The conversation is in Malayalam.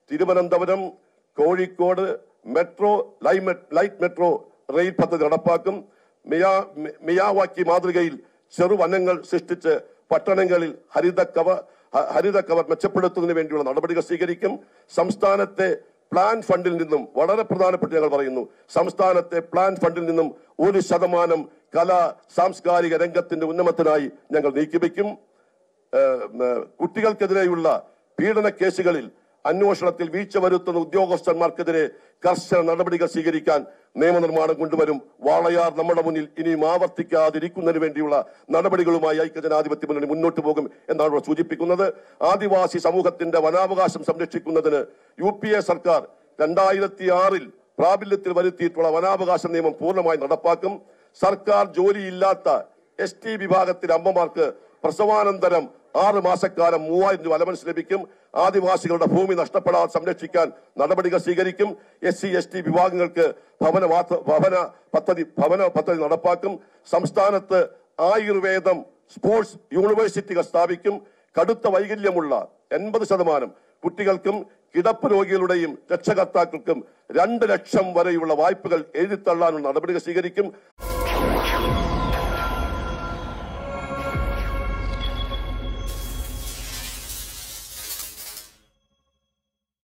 തിരുവനന്തപുരം കോഴിക്കോട് മെട്രോ ലൈമെ- ലൈറ്റ് മെട്രോ റെയിൽ പദ്ധതി നടപ്പാക്കും മിയാ മി- മിയാവാക്കി മാതൃകയിൽ ചെറുവനങ്ങൾ സൃഷ്ടിച്ച് പട്ടണങ്ങളിൽ ഹരിത കവർ ഹ- ഹരിത കവർ മെച്ചപ്പെടുത്തുന്നതിന് വേണ്ടിയുള്ള നടപടികൾ സ്വീകരിക്കും സംസ്ഥാനത്തെ പ്ലാൻ ഫണ്ടിൽ നിന്നും വളരെ പ്രധാനപ്പെട്ട ഞങ്ങൾ പറയുന്നു സംസ്ഥാനത്തെ പ്ലാൻ ഫണ്ടിൽ നിന്നും ഒരു ശതമാനം കലാ സാംസ്കാരിക രംഗത്തിന്റെ ഉന്നമത്തിനായി ഞങ്ങൾ നീക്കിവെക്കും ഏഹ്, ഏഹ്, കുട്ടികൾക്കെതിരെയുള്ള പീഡന കേസുകളിൽ അന്വേഷണത്തിൽ വീഴ്ച വരുത്തുന്ന ഉദ്യോഗസ്ഥന്മാർക്കെതിരെ കർശന നടപടികൾ സ്വീകരിക്കാൻ നിയമനിർമ്മാണം കൊണ്ടുവരും വാളയാർ നമ്മുടെ മുന്നിൽ ഇനിയും ആവർത്തിക്കാതിരിക്കുന്നതിന് വേണ്ടിയുള്ള നടപടികളുമായി ഐക്യജനാധിപത്യ മുന്നണി മുന്നോട്ട് പോകും എന്നാണ് ഇവിടെ സൂചിപ്പിക്കുന്നത് ആദിവാസി സമൂഹത്തിന്റെ വനാവകാശം സംരക്ഷിക്കുന്നതിന് യു പി എ സർക്കാർ രണ്ടായിരത്തി ആറിൽ പ്രാബല്യത്തിൽ വരുത്തിയിട്ടുള്ള വനാവകാശ നിയമം പൂർണ്ണമായി നടപ്പാക്കും സർക്കാർ ജോലിയില്ലാത്ത എസ് ടി വിഭാഗത്തിലെ അമ്മമാർക്ക് പ്രസവാനന്തരം ആറ് മാസക്കാലം മൂവായിരം രൂപ അലവൻസ് ലഭിക്കും ആദിവാസികളുടെ ഭൂമി നഷ്ടപ്പെടാതെ സംരക്ഷിക്കാൻ നടപടികൾ സ്വീകരിക്കും എസ് സി എസ് ടി വിഭാഗങ്ങൾക്ക് ഭവന വാത്ത- ഭവന പദ്ധതി ഭവന പദ്ധതി നടപ്പാക്കും സംസ്ഥാനത്ത് ആയുർവേദം സ്പോർട്സ് യൂണിവേഴ്സിറ്റികൾ സ്ഥാപിക്കും കടുത്ത വൈകല്യമുള്ള എൺപത് ശതമാനം കുട്ടികൾക്കും കിടപ്പ് രോഗികളുടെയും രക്ഷകർത്താക്കൾക്കും രണ്ട് ലക്ഷം വരെയുള്ള വായ്പകൾ എഴുതിത്തള്ളാനുള്ള നടപടികൾ സ്വീകരിക്കും